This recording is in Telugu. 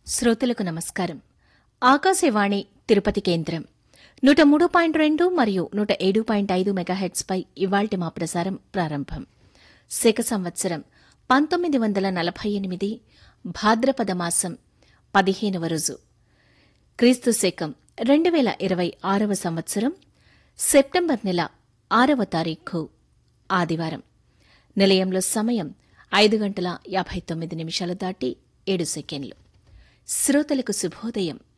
శ్రోతలకు నమస్కారం ఆకాశవాణి తిరుపతి కేంద్రం నూట మూడు పాయింట్ రెండు మరియు నూట ఏడు పాయింట్ ఐదు మెగాహెట్స్పై ఇవాల్టి మా ప్రసారం ప్రారంభం శక సంవత్సరం పంతొమ్మిది వందల నలభై ఎనిమిది భాద్రపద మాసం పదిహేనవ రోజు క్రీస్తు శకం రెండు వేల ఇరవై ఆరవ సంవత్సరం సెప్టెంబర్ నెల ఆరవ తారీఖు ఆదివారం నిలయంలో సమయం ఐదు గంటల యాభై తొమ్మిది నిమిషాలు దాటి ఏడు సెకండ్లు శ్రోతలకు శుభోదయం